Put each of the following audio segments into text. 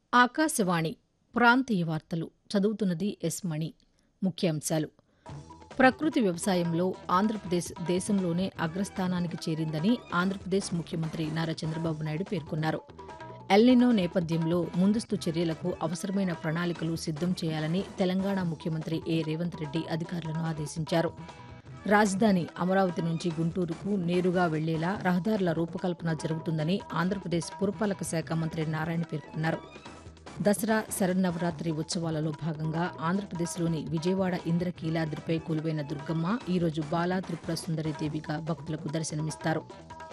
ఆకాశవాణి ప్రాంతీయ వార్తలు చదువుతున్నది ఎస్ మణి ముఖ్యాంశాలు ప్రకృతి వ్యవసాయంలో ఆంధ్రప్రదేశ్ దేశంలోనే అగ్రస్థానానికి చేరిందని ఆంధ్రప్రదేశ్ ముఖ్యమంత్రి నారా చంద్రబాబు నాయుడు పేర్కొన్నారు ఎల్నినో నేపథ్యంలో ముందస్తు చర్యలకు అవసరమైన ప్రణాళికలు సిద్దం చేయాలని తెలంగాణ ముఖ్యమంత్రి ఏ రేవంత్ రెడ్డి అధికారులను ఆదేశించారు రాజధాని అమరావతి నుంచి గుంటూరుకు నేరుగా వెళ్లేలా రహదారుల రూపకల్పన జరుగుతుందని ఆంధ్రప్రదేశ్ పురపాలక శాఖ మంత్రి నారాయణ పేర్కొన్నారు దసరా శరన్నవరాత్రి ఉత్సవాలలో భాగంగా ఆంధ్రప్రదేశ్లోని విజయవాడ ఇంద్రకీలాద్రిపై కొలువైన దుర్గమ్మ ఈరోజు బాలా త్రిపుర సుందరి దేవిగా భక్తులకు దర్శనమిస్తారు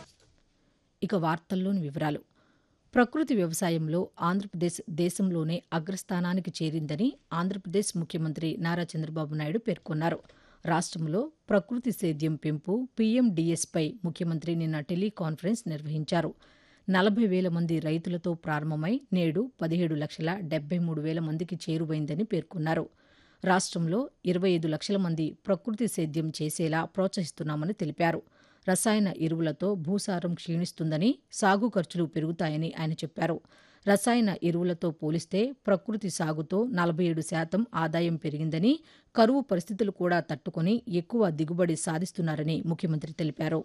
ఇక వార్తల్లోని వివరాలు ప్రకృతి వ్యవసాయంలో ఆంధ్రప్రదేశ్ దేశంలోనే అగ్రస్థానానికి చేరిందని ఆంధ్రప్రదేశ్ ముఖ్యమంత్రి నారా చంద్రబాబు నాయుడు పేర్కొన్నారు రాష్ట్రంలో ప్రకృతి సేద్యం పెంపు పీఎండీఎస్పై ముఖ్యమంత్రి నిన్న టెలికాన్ఫరెన్స్ నిర్వహించారు నలభై వేల మంది రైతులతో ప్రారంభమై నేడు పదిహేడు లక్షల డెబ్బై మూడు వేల మందికి చేరువైందని పేర్కొన్నారు రాష్ట్రంలో ఇరవై ఐదు లక్షల మంది ప్రకృతి సేద్యం చేసేలా ప్రోత్సహిస్తున్నామని తెలిపారు రసాయన ఎరువులతో భూసారం క్షీణిస్తుందని సాగు ఖర్చులు పెరుగుతాయని ఆయన చెప్పారు రసాయన ఎరువులతో పోలిస్తే ప్రకృతి సాగుతో నలభై ఏడు శాతం ఆదాయం పెరిగిందని కరువు పరిస్థితులు కూడా తట్టుకుని ఎక్కువ దిగుబడి సాధిస్తున్నారని ముఖ్యమంత్రి తెలిపారు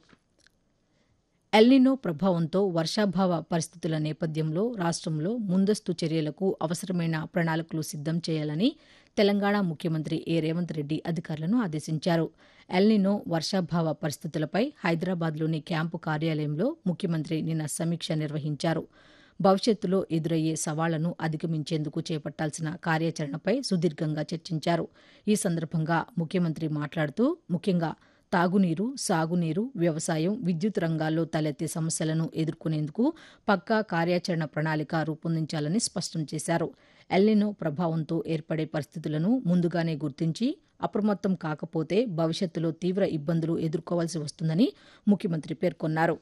ఎల్నినో ప్రభావంతో వర్షాభావ పరిస్థితుల నేపథ్యంలో రాష్ట్రంలో ముందస్తు చర్యలకు అవసరమైన ప్రణాళికలు సిద్దం చేయాలని తెలంగాణ ముఖ్యమంత్రి ఏ రేవంత్ రెడ్డి అధికారులను ఆదేశించారు ఎల్నినో వర్షాభావ పరిస్థితులపై హైదరాబాద్లోని క్యాంపు కార్యాలయంలో ముఖ్యమంత్రి నిన్న సమీక్ష నిర్వహించారు భవిష్యత్తులో ఎదురయ్యే సవాళ్లను అధిగమించేందుకు చేపట్టాల్సిన కార్యాచరణపై సుదీర్ఘంగా చర్చించారు ఈ సందర్భంగా ముఖ్యమంత్రి మాట్లాడుతూ ముఖ్యంగా తాగునీరు సాగునీరు వ్యవసాయం విద్యుత్ రంగాల్లో తలెత్తే సమస్యలను ఎదుర్కొనేందుకు పక్కా కార్యాచరణ ప్రణాళిక రూపొందించాలని స్పష్టం చేశారు ఎల్నినో ప్రభావంతో ఏర్పడే పరిస్థితులను ముందుగానే గుర్తించి అప్రమత్తం కాకపోతే భవిష్యత్తులో తీవ్ర ఇబ్బందులు ఎదుర్కోవాల్సి వస్తుందని ముఖ్యమంత్రి పేర్కొన్నారు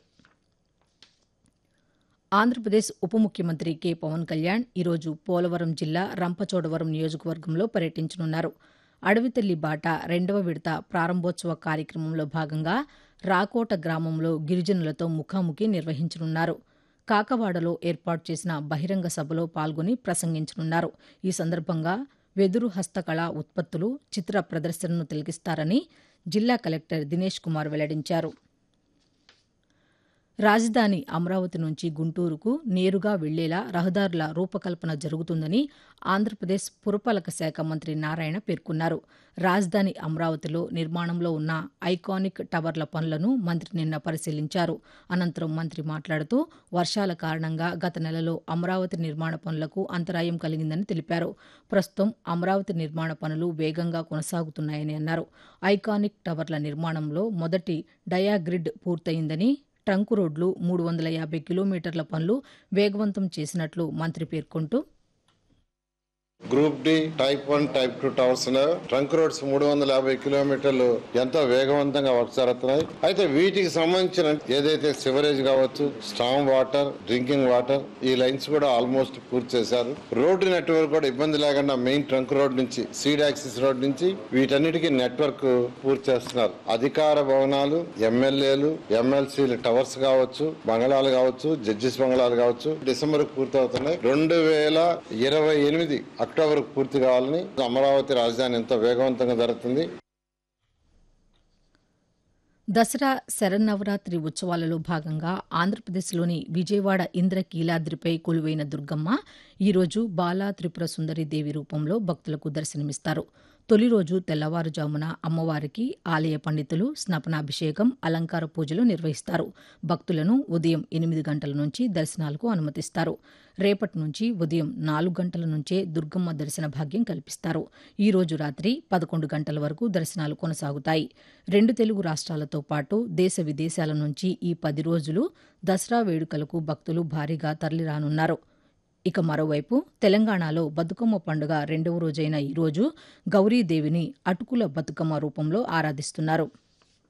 ఆంధ్రప్రదేశ్ ఉప ముఖ్యమంత్రి కె పవన్ కళ్యాణ్ ఈరోజు పోలవరం జిల్లా రంపచోడవరం నియోజకవర్గంలో పర్యటించనున్నారు అడవితల్లి బాట రెండవ విడత ప్రారంభోత్సవ కార్యక్రమంలో భాగంగా రాకోట గ్రామంలో గిరిజనులతో ముఖాముఖి నిర్వహించనున్నారు కాకవాడలో ఏర్పాటు చేసిన బహిరంగ సభలో పాల్గొని ప్రసంగించనున్నారు ఈ సందర్భంగా వెదురు హస్తకళ ఉత్పత్తులు చిత్ర ప్రదర్శనను తిలకిస్తారని జిల్లా కలెక్టర్ దినేష్ కుమార్ వెల్లడించారు రాజధాని అమరావతి నుంచి గుంటూరుకు నేరుగా వెళ్లేలా రహదారుల రూపకల్పన జరుగుతుందని ఆంధ్రప్రదేశ్ పురపాలక శాఖ మంత్రి నారాయణ పేర్కొన్నారు రాజధాని అమరావతిలో నిర్మాణంలో ఉన్న ఐకానిక్ టవర్ల పనులను మంత్రి నిన్న పరిశీలించారు అనంతరం మంత్రి మాట్లాడుతూ వర్షాల కారణంగా గత నెలలో అమరావతి నిర్మాణ పనులకు అంతరాయం కలిగిందని తెలిపారు ప్రస్తుతం అమరావతి నిర్మాణ పనులు వేగంగా కొనసాగుతున్నాయని అన్నారు ఐకానిక్ టవర్ల నిర్మాణంలో మొదటి డయాగ్రిడ్ పూర్తయిందని ట్రంక్ రోడ్లు మూడు వందల యాభై కిలోమీటర్ల పనులు వేగవంతం చేసినట్లు మంత్రి పేర్కొంటూ group D type one type two towers ఉన్నాయి ట్రంక్ రోడ్స్ మూడు వందల యాభై కిలోమీటర్లు ఎంతో వేగవంతంగా వర్క్ జరుగుతున్నాయి అయితే వీటికి సంబంధించిన ఏదైతే సివరేజ్ కావచ్చు స్టామ్ వాటర్ డ్రింకింగ్ వాటర్ ఈ లైన్స్ కూడా ఆల్మోస్ట్ పూర్తి చేశారు రోడ్డు నెట్వర్క్ కూడా ఇబ్బంది లేకుండా మెయిన్ ట్రంక్ రోడ్ నుంచి సీడ్ యాక్సిస్ రోడ్ నుంచి వీటన్నిటికీ నెట్వర్క్ పూర్తి చేస్తున్నారు అధికార భవనాలు ఎమ్మెల్యేలు ఎమ్మెల్సీలు టవర్స్ కావచ్చు బంగళాలు కావచ్చు జడ్జిస్ బంగళాలు కావచ్చు డిసెంబర్ పూర్తి అవుతున్నాయి రెండు వేల ఇరవై ఎనిమిది అక్టోబర్ పూర్తి కావాలని అమరావతి రాజధాని ఎంతో వేగవంతంగా జరుగుతుంది దసరా శరన్నవరాత్రి ఉత్సవాలలో భాగంగా ఆంధ్రప్రదేశ్లోని విజయవాడ ఇంద్రకీలాద్రిపై కొలువైన దుర్గమ్మ ఈరోజు బాలా త్రిపుర సుందరి దేవి రూపంలో భక్తులకు దర్శనమిస్తారు తొలి రోజు తెల్లవారుజామున అమ్మవారికి ఆలయ పండితులు స్నపనాభిషేకం అలంకార పూజలు నిర్వహిస్తారు భక్తులను ఉదయం ఎనిమిది గంటల నుంచి దర్శనాలకు అనుమతిస్తారు రేపటి నుంచి ఉదయం నాలుగు గంటల నుంచే దుర్గమ్మ దర్శన భాగ్యం కల్పిస్తారు ఈ రోజు రాత్రి పదకొండు గంటల వరకు దర్శనాలు కొనసాగుతాయి రెండు తెలుగు రాష్ట్రాలతో పాటు దేశ విదేశాల నుంచి ఈ పది రోజులు దసరా వేడుకలకు భక్తులు భారీగా తరలిరానున్నారు ఇక మరోవైపు తెలంగాణలో బతుకమ్మ పండుగ రెండవ రోజైన ఈరోజు గౌరీదేవిని అటుకుల బతుకమ్మ రూపంలో ఆరాధిస్తున్నారు